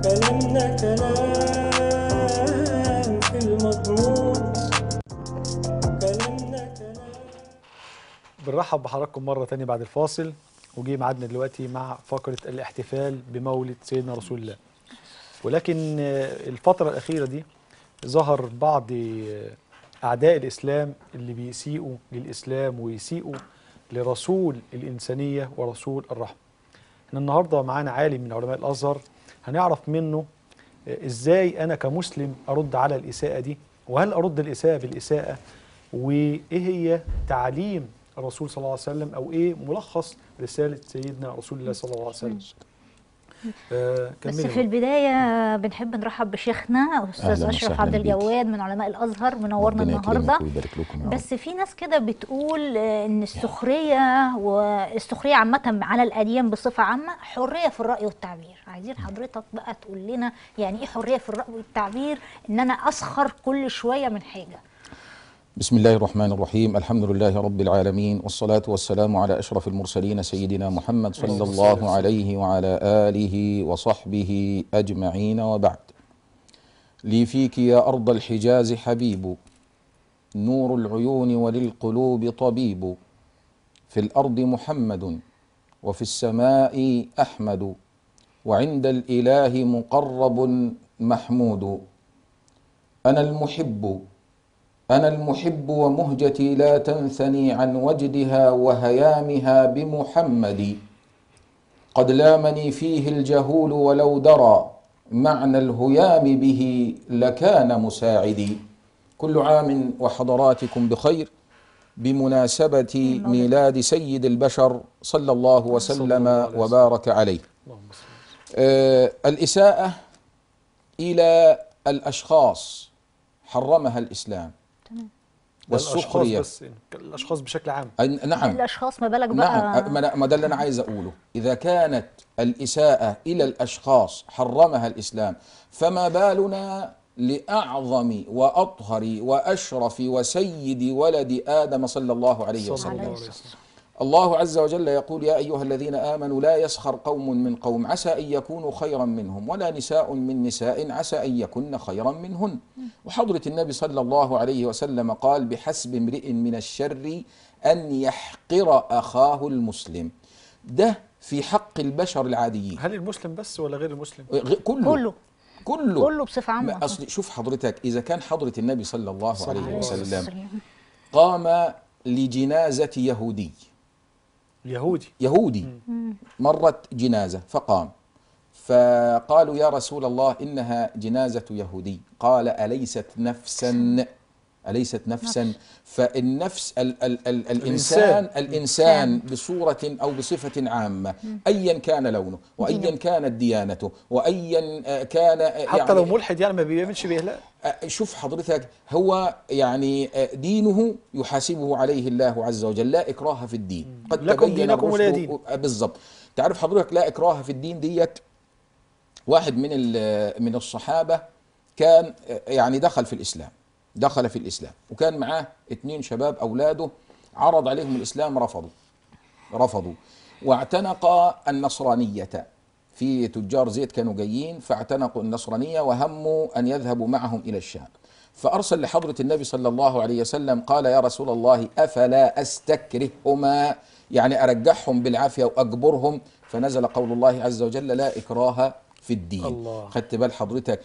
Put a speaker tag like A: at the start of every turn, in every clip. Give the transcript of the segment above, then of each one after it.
A: كلامنا كلام في المضمون كلامنا كلام
B: بنرحب بحضراتكم مرة تانية بعد الفاصل وجي ميعادنا دلوقتي مع فقرة الاحتفال بمولد سيدنا رسول الله ولكن آه، الفترة الأخيرة دي ظهر بعض آه، أعداء الإسلام اللي بيسيئوا للإسلام ويسيئوا لرسول الإنسانية ورسول الرحمة احنا النهاردة معانا عالم من علماء الأزهر هنعرف منه آه، إزاي أنا كمسلم أرد على الإساءة دي وهل أرد الإساءة بالإساءة وإيه هي تعليم الرسول صلى الله عليه وسلم أو إيه ملخص رسالة سيدنا رسول الله صلى الله عليه وسلم آه
C: بس
B: كملي
C: في البداية بنحب نرحب بشيخنا أستاذ
D: أهلاً
C: أشرف
D: وسهلاً
C: عبد
D: بيك.
C: الجواد من علماء الأزهر منورنا
D: ربنا يكرمك
C: النهاردة
D: ويبارك لكم يا رب.
C: بس في ناس كده بتقول آه، إن السخرية والسخرية عامة على الأديان بصفة عامة حرية في الرأي والتعبير عايزين حضرتك بقى تقول لنا يعني إيه حرية في الرأي والتعبير إن أنا أسخر كل شوية من حاجة
D: بسم الله الرحمن الرحيم الحمد لله رب العالمين والصلاة والسلام على أشرف المرسلين سيدنا محمد صلى الله عليه وعلى آله وصحبه أجمعين وبعد لي فيك يا أرض الحجاز حبيب نور العيون وللقلوب طبيب في الأرض محمد وفي السماء أحمد وعند الإله مقرب محمود أنا المحب أنا المحب ومهجتي لا تنثني عن وجدها وهيامها بمحمد قد لامني فيه الجهول ولو درى معنى الهيام به لكان مساعدي كل عام وحضراتكم بخير بمناسبة ميلاد سيد البشر صلى الله وسلم
B: الله عليه وسلم.
D: وبارك عليه
B: اللهم صل
D: آه، الإساءة إلى الأشخاص حرمها الإسلام
C: تمام
D: والسخرية
B: بس الأشخاص بشكل عام
D: أي- نعم
C: الأشخاص ما بالك بقى
D: نعم ما ما ده اللي أنا عايز أقوله إذا كانت الإساءة إلى الأشخاص حرمها الإسلام فما بالنا لأعظم وأطهر وأشرف وسيد ولد آدم صلى الله عليه
B: صلى
D: وسلم
B: الله
C: عليه
B: عليه
C: الصلاة
B: وسلم
D: الله عز وجل يقول يا أيها الذين آمنوا لا يسخر قوم من قوم عسى أن يكونوا خيرا منهم ولا نساء من نساء عسى أن يكن خيرا منهن وحضرة النبي صلى الله عليه وسلم قال بحسب امرئ من الشر أن يحقر أخاه المسلم ده في حق البشر العاديين
B: هل المسلم بس ولا غير المسلم؟
D: غ- كله
C: كله
D: كله
C: كله بصفة عامة
D: ما أصل شوف حضرتك إذا كان حضرة النبي صلى الله
B: صلى
D: عليه
B: الله عليه
D: وسلم قام لجنازة يهودي
B: يهودي
D: يهودي مرت جنازة فقام فقالوا يا رسول الله إنها جنازة يهودي قال أليست نفسا أليست نفسا فالنفس ال ال ال الإنسان الإنسان بصورة أو بصفة عامة أيا كان لونه وأيا كانت ديانته وأيا آه، كان آه،
B: حتى
D: يعني
B: لو ملحد يعني ما بيعملش بإهلاء
D: آه، شوف حضرتك هو يعني آه، دينه يحاسبه عليه الله عز وجل لا إكراه في الدين قد
B: لكم
D: تبين
B: دينكم ولي
D: الرشد-
B: دين.
D: آه، بالضبط تعرف حضرتك لا إكراه في الدين ديت واحد من ال- من الصحابة كان آه، يعني دخل في الإسلام دخل في الإسلام وكان معاه اتنين شباب أولاده عرض عليهم الإسلام رفضوا رفضوا واعتنق النصرانية في تجار زيت كانوا جايين فاعتنقوا النصرانية وهموا أن يذهبوا معهم إلى الشام فأرسل لحضرة النبي صلى الله عليه وسلم قال يا رسول الله أفلا أستكرههما يعني أرجعهم بالعافية وأجبرهم فنزل قول الله عز وجل لا إكراه في الدين
B: الله.
D: خدت بال حضرتك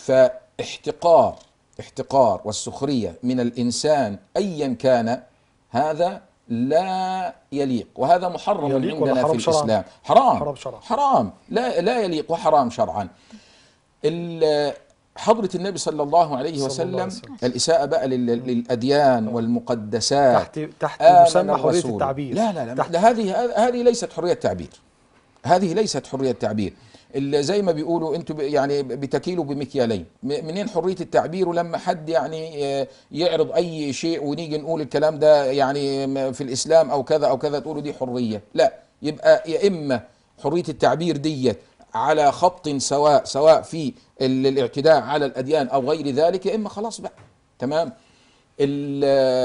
D: فاحتقار احتقار والسخرية من الإنسان أيا كان هذا لا يليق وهذا محرم
B: يليق ولا
D: عندنا
B: حرام
D: في
B: شرعاً؟
D: الإسلام حرام
B: حرام شرعاً.
D: حرام لا لا يليق وحرام شرعا ال- حضرة النبي صلى الله عليه
B: صلى الله
D: وسلم
B: عليه وسلم.
D: الإساءة بقى لل- للأديان والمقدسات
B: تحت تحت
D: آمن
B: مسمى حرية
D: الرسول.
B: التعبير
D: لا لا لا
B: تحت
D: ده هذه هذه ليست حرية تعبير هذه ليست حرية تعبير اللي زي ما بيقولوا انتوا ب- يعني بتكيلوا بمكيالين م- منين حرية التعبير ولما حد يعني آه، يعرض اي شيء ونيجي نقول الكلام ده يعني م- في الاسلام او كذا او كذا تقولوا دي حرية لا يبقى يا اما حرية التعبير ديت على خط سواء سواء في ال- الاعتداء على الاديان او غير ذلك يا اما خلاص بقى تمام ال-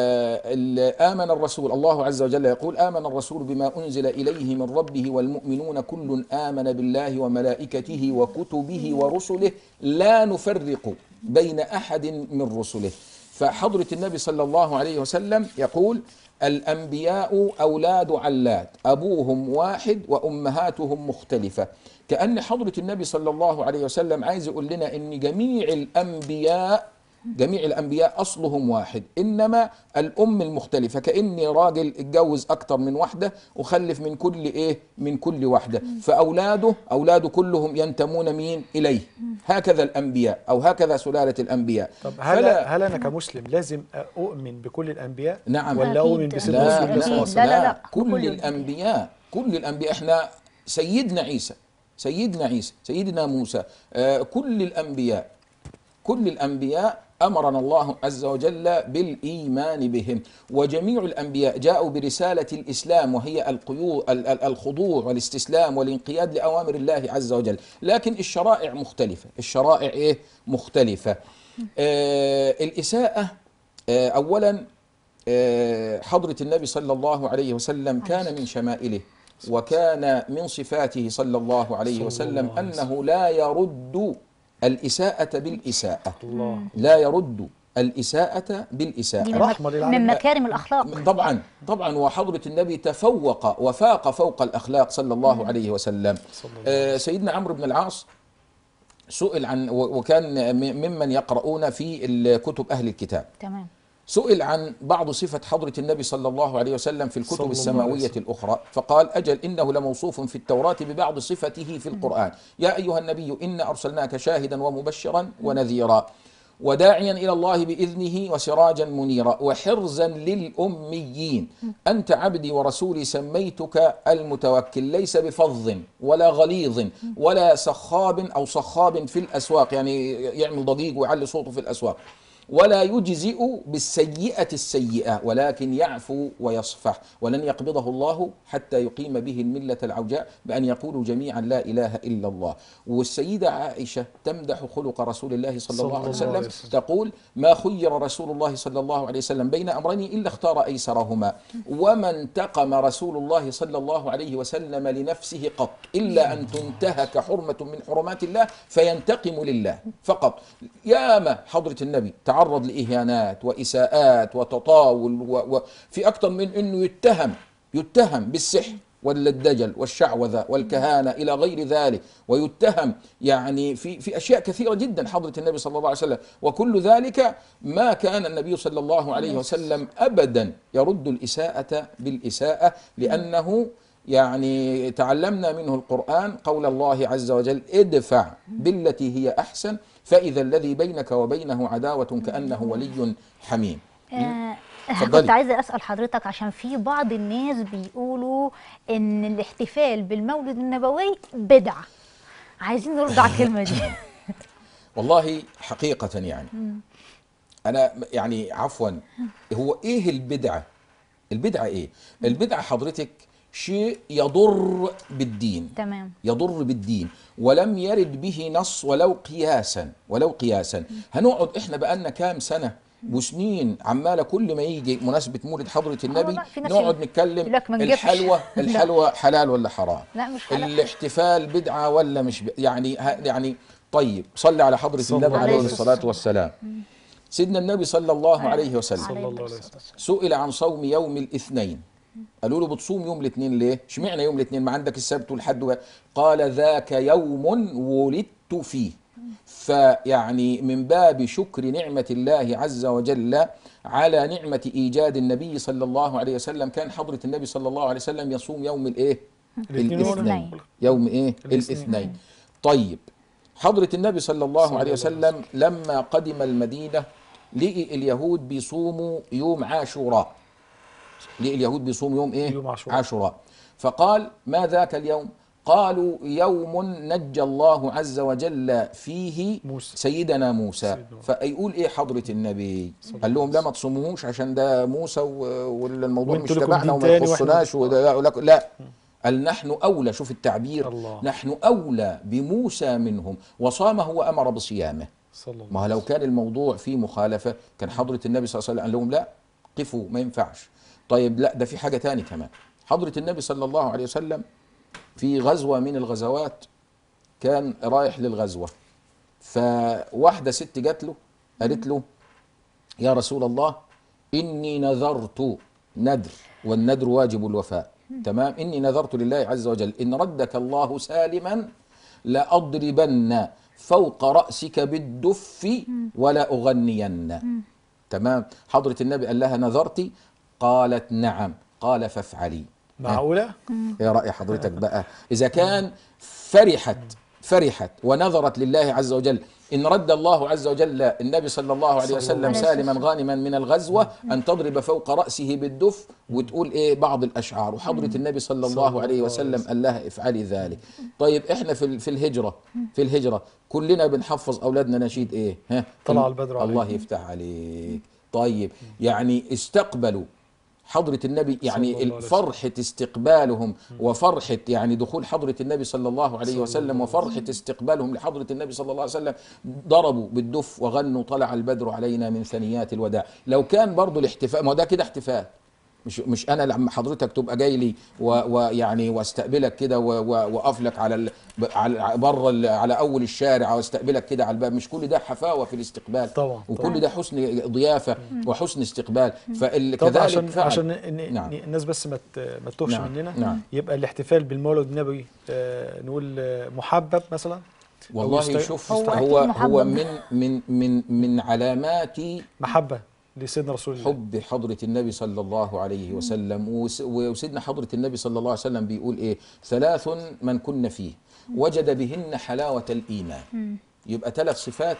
D: ال- آمن الرسول الله عز وجل يقول آمن الرسول بما أنزل إليه من ربه والمؤمنون كل آمن بالله وملائكته وكتبه ورسله لا نفرق بين أحد من رسله فحضرة النبي صلى الله عليه وسلم يقول الأنبياء أولاد علات أبوهم واحد وأمهاتهم مختلفة كأن حضرة النبي صلى الله عليه وسلم عايز يقول لنا أن جميع الأنبياء جميع الأنبياء أصلهم واحد إنما الأم المختلفة كأني راجل اتجوز أكتر من واحدة وخلف من كل إيه من كل واحدة فأولاده أولاده كلهم ينتمون مين إليه هكذا الأنبياء أو هكذا سلالة الأنبياء
B: طب هل
D: فلا-
B: هل انا كمسلم لازم اؤمن بكل الانبياء
D: نعم
B: ولا
C: أكيد.
B: اؤمن بسيدنا
C: لا،
B: رسول الله صلى الله عليه
C: أكيد.
B: وسلم
C: لا، لا، لا.
D: كل
C: بكل
D: الانبياء كل الانبياء احنا سيدنا عيسى سيدنا عيسى سيدنا موسى آه كل الانبياء كل الانبياء امرنا الله عز وجل بالايمان بهم وجميع الانبياء جاءوا برساله الاسلام وهي القيو ال- ال- الخضوع والاستسلام والانقياد لاوامر الله عز وجل لكن الشرائع مختلفه الشرائع ايه مختلفه آه الاساءه آه اولا آه، حضرة النبي صلى الله عليه وسلم كان من شمائله وكان من صفاته صلى الله عليه
B: صلى
D: وسلم
B: الله عليه
D: أنه لا يرد الإساءة بالإساءة
B: الله
D: لا يرد الإساءة
C: دي
D: بالإساءة
C: من,
B: رحمة
C: مك...
B: للعالمين.
C: من مكارم الاخلاق
D: طبعا طبعا وحضرة النبي تفوق وفاق فوق الأخلاق صلى الله عليه وسلم
B: صلى الله
D: آه، سيدنا عمرو بن العاص سئل عن و- وكان م- ممن يقرؤون في ال- كتب أهل الكتاب
C: تمام
D: سئل عن بعض صفة حضرة النبي صلى الله عليه وسلم في
B: صلى
D: الكتب
B: الله عليه
D: السماوية
B: وسلم.
D: الأخرى فقال أجل إنه لموصوف في التوراة ببعض صفته في القرآن يا أيها النبي إنا أرسلناك شاهدا ومبشرا ونذيرا وداعيا إلى الله بإذنه وسراجا منيرا وحرزا للأميين أنت عبدي ورسولي سميتك المتوكل ليس بفظ ولا غليظ ولا سخاب أو صخاب في الأسواق يعني يعمل ضجيج ويعلي صوته في الأسواق ولا يجزئ بالسيئة السيئة ولكن يعفو ويصفح ولن يقبضه الله حتى يقيم به الملة العوجاء بأن يقولوا جميعا لا إله إلا الله والسيدة عائشة تمدح خلق رسول الله صلى,
B: صلى
D: الله عليه
B: الله
D: وسلم
B: عليه وسلم.
D: تقول ما خير رسول الله صلى الله عليه وسلم بين أمرين إلا اختار أيسرهما وما انتقم رسول الله صلى الله عليه وسلم لنفسه قط إلا أن تنتهك حرمة من حرمات الله فينتقم لله فقط ياما حضرة النبي تعرض لإهانات وإساءات وتطاول و- وفي أكثر من أنه يتهم يتهم بالسحر والدجل والشعوذة والكهانة إلى غير ذلك ويتهم يعني في في أشياء كثيرة جدا حضرة النبي صلى الله عليه وسلم وكل ذلك ما كان النبي صلى الله عليه وسلم أبدا يرد الإساءة بالإساءة لأنه يعني تعلمنا منه القرآن قول الله عز وجل ادفع بالتي هي أحسن فإذا الذي بينك وبينه عداوة كأنه ولي حميم
C: آه
D: اتفضلي.
C: كنت عايزه اسال حضرتك عشان في بعض الناس بيقولوا ان الاحتفال بالمولد النبوي بدعه عايزين نرد على الكلمه دي
D: والله حقيقة يعني أنا يعني عفوا هو إيه البدعة؟ البدعة إيه؟ البدعة حضرتك شيء يضر بالدين
C: تمام
D: يضر بالدين ولم يرد به نص ولو قياسا ولو قياسا هنقعد احنا بقالنا كام سنه وسنين عماله كل ما يجي مناسبه مولد حضره النبي
C: لا، في ناس
D: نقعد
C: يقول
D: نتكلم
C: لك ما نجيبش.
D: الحلوى
C: لا.
D: الحلوى حلال ولا حرام
C: لا مش حلال.
D: الاحتفال بدعه ولا مش ب... يعني ه... يعني طيب صلي على حضره
B: صلى
D: النبي
B: الله
D: عليه
C: عليه
D: الصلاه والسلام سيدنا النبي صلى الله عليه وسلم
B: صلى الله عليه وسلم
D: سئل عن صوم يوم الاثنين قالوا له بتصوم يوم الاثنين ليه؟ اشمعنى يوم الاثنين ما عندك السبت والحد و... قال ذاك يوم ولدت فيه فيعني من باب شكر نعمة الله عز وجل على نعمة إيجاد النبي صلى الله عليه وسلم كان حضرة النبي صلى الله عليه وسلم يصوم يوم الإيه؟
B: الاثنين
C: الاثنين.
D: يوم إيه؟
B: الاثنين.
D: الاثنين طيب حضرة النبي صلى الله عليه وسلم لما قدم المدينة لقي اليهود بيصوموا يوم عاشوراء لقي اليهود بيصوموا يوم ايه
B: يوم عاشوراء.
D: عاشوراء فقال ما ذاك اليوم قالوا يوم نجى الله عز وجل فيه
B: موسى.
D: سيدنا موسى
B: سيدنا موسى.
D: فيقول ايه حضرة النبي قال لهم لا ما تصوموهوش عشان ده موسى و- والموضوع مش
B: وانتوا لكم
D: تبعنا
B: دين
D: وما
B: تاني
D: يخصناش وده- لا, لا قال نحن أولى شوف التعبير
B: الله.
D: نحن أولى بموسى منهم وصامه وأمر بصيامه
B: صلى الله
D: ما هو لو كان الموضوع فيه مخالفة كان حضرة النبي صلى الله عليه وسلم قال لهم لا قفوا ما ينفعش طيب لا ده في حاجة تاني كمان حضرة النبي صلى الله عليه وسلم في غزوة من الغزوات كان رايح للغزوة فواحدة ست جات له قالت له يا رسول الله إني نذرت ندر والندر واجب الوفاء تمام إني نذرت لله عز وجل إن ردك الله سالما لأضربن فوق رأسك بالدف ولا أغنين تمام حضرة النبي قال لها نذرتي قالت نعم قال فافعلي
B: معقولة؟
D: ايه رأي حضرتك بقى إذا كان فرحت فرحت ونظرت لله عز وجل إن رد الله عز وجل النبي صلى الله عليه
B: صلى
D: وسلم
C: الله عليه
D: سالما
C: وسلم.
D: غانما من الغزوة أن تضرب فوق رأسه بالدف وتقول إيه بعض الأشعار وحضرة النبي صلى الله عليه وسلم قال لها افعلي ذلك طيب إحنا في ال- في الهجرة في الهجرة كلنا بنحفظ أولادنا نشيد إيه ها
B: طلع البدر
D: الله
B: علينا.
D: يفتح عليك طيب يعني استقبلوا حضرة النبي
B: صلى
D: يعني
B: الله عليه وسلم.
D: فرحة استقبالهم وفرحة يعني دخول حضرة النبي صلى الله عليه
B: صلى
D: وسلم
B: الله
D: وفرحة استقبالهم لحضرة النبي صلى الله عليه وسلم ضربوا بالدف وغنوا طلع البدر علينا من ثنيات الوداع لو كان برضو الاحتفال ما هو ده كده احتفال مش مش انا لما حضرتك تبقى جاي لي و- ويعني واستقبلك كده و- و- واقف لك على ال- ب- على بره ال- على اول الشارع واستقبلك كده على الباب مش كل ده حفاوه في الاستقبال
B: طبعا،
D: وكل
B: طبعا.
D: ده حسن ضيافه وحسن استقبال
B: طب
D: فكذلك
B: عشان
D: فعل.
B: عشان إن
D: نعم.
B: إن الناس بس ما ت- ما تتوهش
D: نعم،
B: مننا
D: نعم.
B: يبقى الاحتفال بالمولد النبوي آه، نقول آه، محبب مثلا أو
D: والله
B: يست-
D: شوف
C: هو
D: هو
C: أكيد
D: هو
C: محبب.
D: من من من من علامات
B: محبة لسيدنا رسول الله
D: حب حضرة النبي صلى الله عليه وسلم وس- وسيدنا حضرة النبي صلى الله عليه وسلم بيقول ايه ثلاث من كن فيه وجد بهن حلاوة الإيمان يبقى ثلاث صفات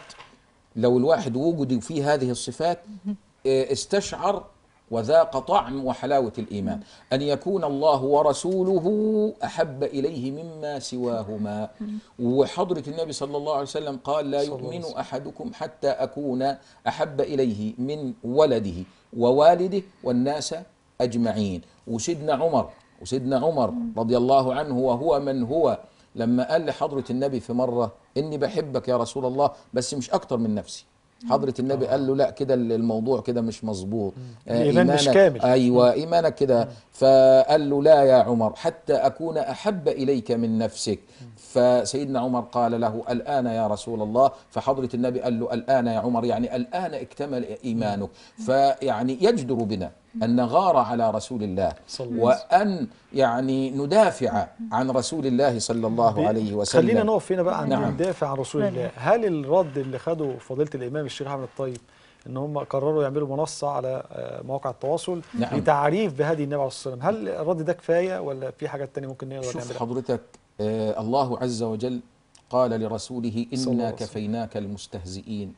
D: لو الواحد وجد فيه هذه الصفات إيه، استشعر وذاق طعم وحلاوة الإيمان أن يكون الله ورسوله أحب إليه مما سواهما وحضرة النبي صلى الله عليه وسلم قال لا
B: صلى الله عليه
D: يؤمن
B: وسلم.
D: أحدكم حتى أكون أحب إليه من ولده ووالده والناس أجمعين وسيدنا عمر وسيدنا عمر رضي الله عنه وهو من هو لما قال لحضرة النبي في مرة إني بحبك يا رسول الله بس مش أكتر من نفسي حضرة النبي قال له لا كده الموضوع كده مش مظبوط آه،
B: الإيمان مش
D: إيمانك-
B: كامل.
D: أيوة إيمانك كده فقال له لا يا عمر حتى أكون أحب إليك من نفسك فسيدنا عمر قال له الآن يا رسول الله فحضرة النبي قال له الآن يا عمر يعني الآن اكتمل إيمانك فيعني يجدر بنا أن نغار على رسول الله
B: صلى الله
D: وأن يعني ندافع عن رسول الله صلى الله عليه وسلم
B: خلينا نقف هنا بقى عند
D: نعم.
B: ندافع عن رسول الله هل الرد اللي خده فضيله الامام الشيخ احمد الطيب ان هم قرروا يعملوا منصه على آه، مواقع التواصل
D: نعم.
B: لتعريف بهدي النبي عليه الصلاه والسلام هل الرد ده كفايه ولا في حاجات تانية ممكن نقدر
D: شوف
B: نعملها
D: حضرتك آه الله عز وجل قال لرسوله
B: صلى الله
D: إنا
B: عليه وسلم.
D: كفيناك المستهزئين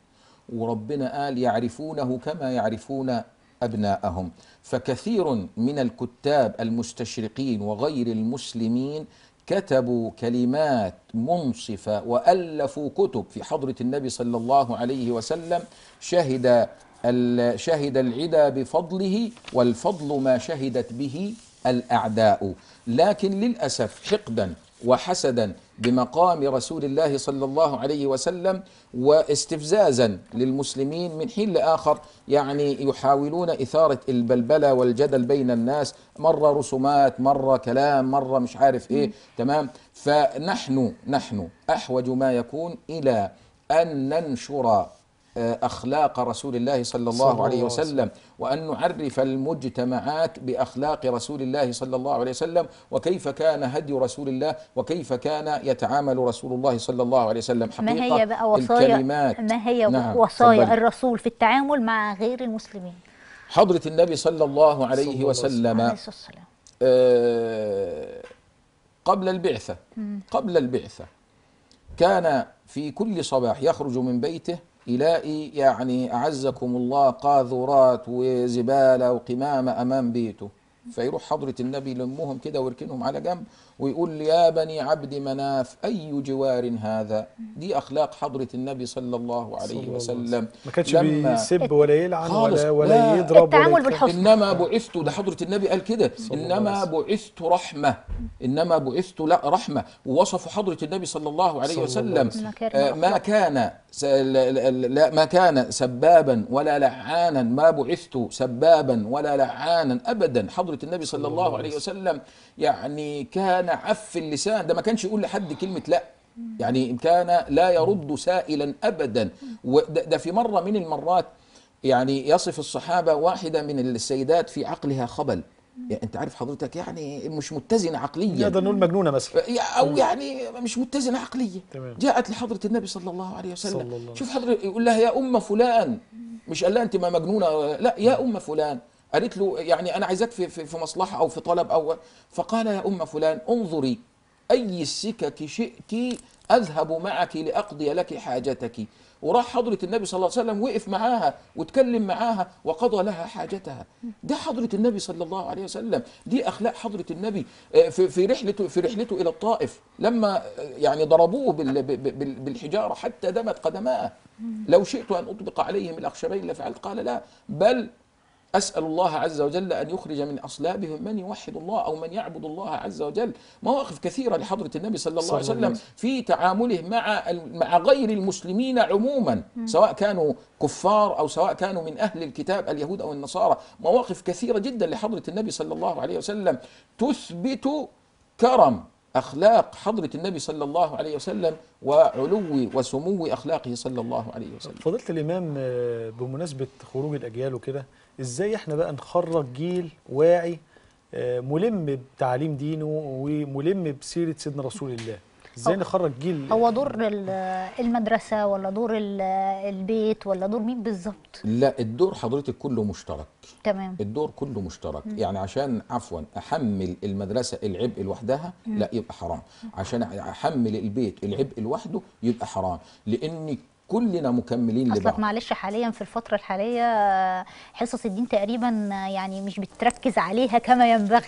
D: وربنا قال يعرفونه كما يعرفون أبناءهم فكثير من الكتاب المستشرقين وغير المسلمين كتبوا كلمات منصفة وألفوا كتب في حضرة النبي صلى الله عليه وسلم شهد ال- شهد العدا بفضله والفضل ما شهدت به الأعداء لكن للأسف حقدا وحسدا بمقام رسول الله صلى الله عليه وسلم واستفزازا للمسلمين من حين لآخر يعني يحاولون إثارة البلبلة والجدل بين الناس مرة رسومات مرة كلام مرة مش عارف إيه تمام فنحن نحن أحوج ما يكون إلى أن ننشر آه، أخلاق رسول الله صلى
B: صلى
D: الله
B: الله
D: عليه
B: عليه
D: وسلم وأن نعرف المجتمعات بأخلاق رسول الله صلى الله عليه وسلم وكيف كان هدي رسول الله وكيف كان يتعامل رسول الله صلى الله عليه وسلم
C: ما
D: حقيقة
C: هي بقى وصايا
D: الكلمات
C: ما هي
D: نعم،
C: وصايا
D: تفضلي.
C: الرسول في التعامل مع غير المسلمين
D: حضرة النبي صلى الله
B: صلى
D: عليه
B: الله عليه
D: وسلم
C: عليه الصلاه والسلام
D: آه، قبل البعثة قبل البعثة كان في كل صباح يخرج من بيته يلاقي يعني أعزكم الله قاذورات وزبالة وقمامة أمام بيته فيروح حضرة النبي يلمهم كده ويركنهم على جنب ويقول يا بني عبد مناف أي جوار هذا دي أخلاق حضرة النبي صلى الله
B: صلى
D: عليه
B: الله عليه
D: وسلم
B: ما كانش
D: لما-
B: بيسب ولا يلعن
D: خالص.
B: ولا ولا
D: لا.
B: يضرب
C: التعامل
B: ولا يتكلم.
C: بالحسن.
D: انما بعثت ده حضره النبي قال كده
B: صلى الله
D: انما
B: عليه
D: بعثت رحمه انما بعثت لا رحمه ووصف حضره النبي صلى الله عليه
B: صلى الله عليه
D: وسلم
C: وسلم.
D: آه، ما كان س- لا- لا- لا- ما كان سبابا ولا لعانا ما بعثت سبابا ولا لعانا ابدا حضره النبي صلى الله عليه وسلم يعني كان عف اللسان ده ما كانش يقول لحد كلمه لا يعني كان لا يرد سائلا ابدا وده ده في مره من المرات يعني يصف الصحابه واحده من السيدات في عقلها خبل يعني انت عارف حضرتك يعني مش متزنه عقليا
B: نقدر نقول مجنونه مثلا
D: او يعني مش متزنه عقليا
B: تمام.
D: جاءت لحضره النبي صلى الله عليه
B: صلى
D: وسلم
B: الله عليه
D: شوف حضرة يقول لها يا ام فلان مش قال لها انت ما مجنونه لا يا ام فلان قالت له يعني انا عايزاك في, في, في مصلحه او في طلب او فقال يا ام فلان انظري اي السكك شئت اذهب معك لاقضي لك حاجتك وراح حضرة النبي صلى الله عليه وسلم وقف معاها واتكلم معاها وقضى لها حاجتها ده حضرة النبي صلى الله عليه وسلم دي أخلاق حضرة النبي آه، في في رحلته في رحلته إلى الطائف لما آه، يعني ضربوه بال- ب- بال- بالحجارة حتى دمت قدماه لو شئت أن أطبق عليهم الأخشبين لفعلت قال لا بل أسأل الله عز وجل أن يخرج من أصلابهم من يوحد الله أو من يعبد الله عز وجل مواقف كثيرة لحضرة النبي صلى الله عليه
B: صلى الله
D: وسلم في تعامله مع مع غير المسلمين عموما سواء كانوا كفار أو سواء كانوا من أهل الكتاب اليهود أو النصارى مواقف كثيرة جدا لحضرة النبي صلى الله عليه وسلم تثبت كرم أخلاق حضرة النبي صلى الله عليه وسلم وعلو وسمو أخلاقه صلى الله عليه وسلم
B: فضيلة الإمام آه، بمناسبة خروج الأجيال وكده إزاي إحنا بقى نخرج جيل واعي آه، ملم بتعليم دينه وملم بسيرة سيدنا رسول الله إزاي
C: هو-
B: نخرج جيل
C: هو دور ال- المدرسة ولا دور ال- البيت ولا دور مين بالظبط
D: لا الدور حضرتك كله مشترك
C: تمام
D: الدور كله مشترك يعني عشان عفوا احمل المدرسه العبء لوحدها لا يبقى حرام عشان احمل البيت العبء لوحده يبقى حرام لان كلنا مكملين
C: اصلك
D: لبعض
C: معلش حاليا في الفترة الحالية آه، حصص الدين تقريبا آه، يعني مش بتركز عليها كما ينبغي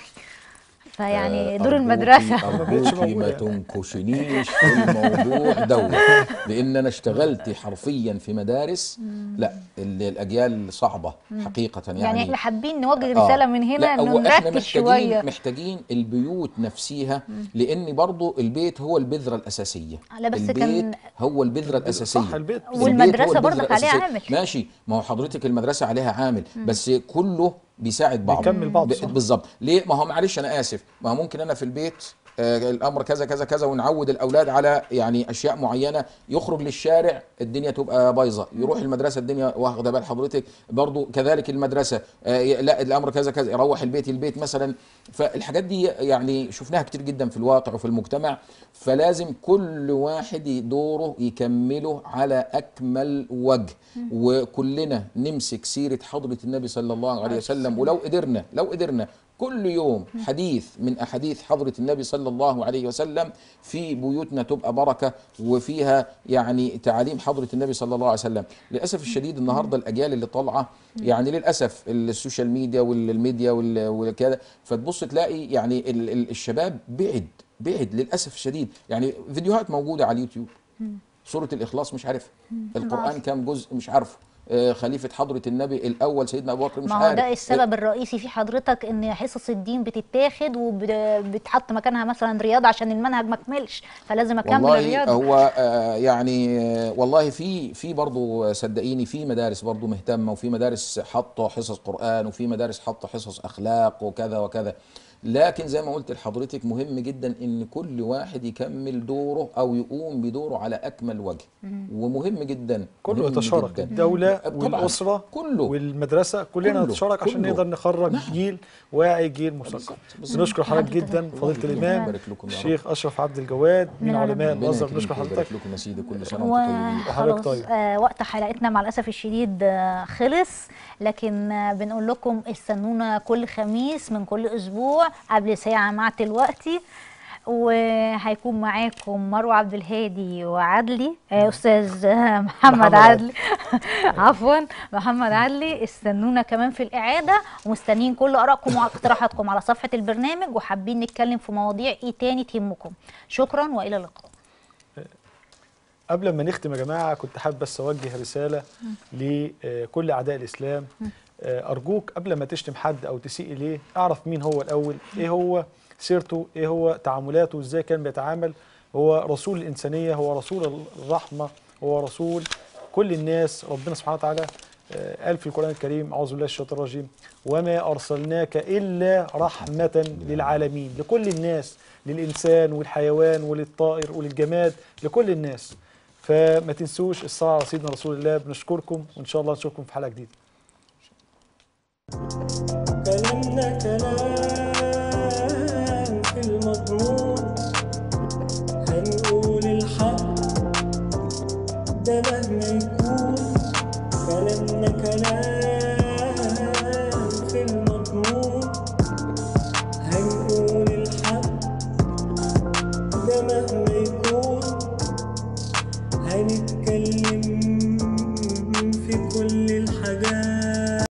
C: فيعني
D: آه،
C: دور
D: أرجوكي-
C: المدرسة
B: بقتش
D: أرجوكي ما
B: موجودة.
D: تنكشنيش في الموضوع دوت لان انا اشتغلت حرفيا في مدارس لا ال- الاجيال صعبه حقيقه يعني
C: يعني احنا حابين نوجه
D: آه.
C: رسالة من هنا
D: لا،
C: انه
D: هو احنا
C: نركز
D: محتاجين
C: شوية
D: محتاجين البيوت نفسها لان برضو البيت هو البذره الاساسيه
C: لا، بس
D: البيت
C: كان-
D: هو البذره الاساسيه
B: صح البيت
D: البيت هو
C: والمدرسة
D: البذرة
C: برضك عليها
D: الأساسية.
C: عامل.
D: ماشي ما هو حضرتك المدرسه عليها عامل بس كله بيساعد بعض
B: بيكمل بعض،
D: ب-
B: صح.
D: بالظبط ليه ما هو معلش انا اسف ما هو ممكن انا في البيت آه، الامر كذا كذا كذا ونعود الاولاد على يعني اشياء معينه يخرج للشارع الدنيا تبقى بايظه يروح المدرسه الدنيا واخده بال حضرتك برضو كذلك المدرسه آه، ي- لا الامر كذا كذا يروح البيت البيت مثلا فالحاجات دي يعني شفناها كتير جدا في الواقع وفي المجتمع فلازم كل واحد دوره يكمله على اكمل وجه وكلنا نمسك سيره حضره النبي صلى الله عليه وسلم ولو قدرنا لو قدرنا كل يوم حديث من احاديث حضره النبي صلى الله عليه وسلم في بيوتنا تبقى بركه وفيها يعني تعاليم حضره النبي صلى الله عليه وسلم للاسف الشديد النهارده الاجيال اللي طالعه يعني للاسف السوشيال ميديا والميديا وال- وكده فتبص تلاقي يعني ال- ال- الشباب بعد بعد للاسف الشديد يعني فيديوهات موجوده على اليوتيوب سوره الاخلاص مش عارفها القران كام جزء مش عارفه آه، خليفه حضره النبي الاول سيدنا ابو بكر مش
C: ما هو
D: عارف
C: ده السبب الرئيسي في حضرتك ان حصص الدين بتتاخد وبتحط مكانها مثلا رياضه عشان المنهج ما كملش فلازم اكمل
D: والله
C: الرياضه
D: هو آه، يعني آه، والله في في برضه صدقيني في مدارس برضه مهتمه وفي مدارس حاطه حصص قران وفي مدارس حاطه حصص اخلاق وكذا وكذا لكن زي ما قلت لحضرتك مهم جدا ان كل واحد يكمل دوره او يقوم بدوره على اكمل وجه ومهم جدا
B: كله
D: مهم
B: يتشارك
D: جداً.
B: الدولة
D: طبعاً،
B: والأسرة
D: كله
B: والمدرسة كلنا
D: كله،
B: نتشارك عشان
D: كله.
B: نقدر نخرج جيل واعي جيل مثقف
D: بالظبط، بالظبط.
B: بنشكر حضرتك
C: حضرتك
B: جدا فضيلة
D: الله
B: الإمام
D: يبارك لكم يا رب.
B: الشيخ أشرف عبد الجواد من
C: من
B: علماء
C: علماء.
D: ربنا
B: الأزهر
D: يكرمكم
B: بنشكر
D: ويبارك
B: حضرتك
D: لكم يا سيدي كل سنه وانتم طيبين
B: وحضرتك
C: وخلاص
B: طيب.
C: آه وقت حلقتنا مع الاسف الشديد آه خلص لكن آه بنقول لكم استنونا كل خميس من كل اسبوع قبل ساعه مع دلوقتي وهيكون معاكم مروه عبد الهادي وعدلي آه، استاذ آه، محمد
B: محمد
C: عدلي عفوا محمد عدلي استنونا كمان في الاعاده ومستنيين كل ارائكم واقتراحاتكم على صفحه البرنامج وحابين نتكلم في مواضيع ايه تاني تهمكم شكرا والى اللقاء
B: قبل ما نختم يا جماعه كنت حابب بس اوجه رساله لكل اعداء الاسلام آه، ارجوك قبل ما تشتم حد او تسيء اليه اعرف مين هو الاول ايه هو سيرته ايه هو تعاملاته ازاي كان بيتعامل هو رسول الانسانيه هو رسول الرحمه هو رسول كل الناس ربنا سبحانه وتعالى آه، قال في القران الكريم اعوذ بالله من الشيطان الرجيم وما ارسلناك الا رحمه للعالمين لكل الناس للانسان والحيوان وللطائر وللجماد لكل الناس فما تنسوش الصلاة على سيدنا رسول الله بنشكركم وإن شاء الله نشوفكم في حلقة جديدة
A: كلامنا كلام في المضمون هنقول الحق ده مهما يكون كلامنا كلام في المضمون هنقول الحق ده مهما يكون هنتكلم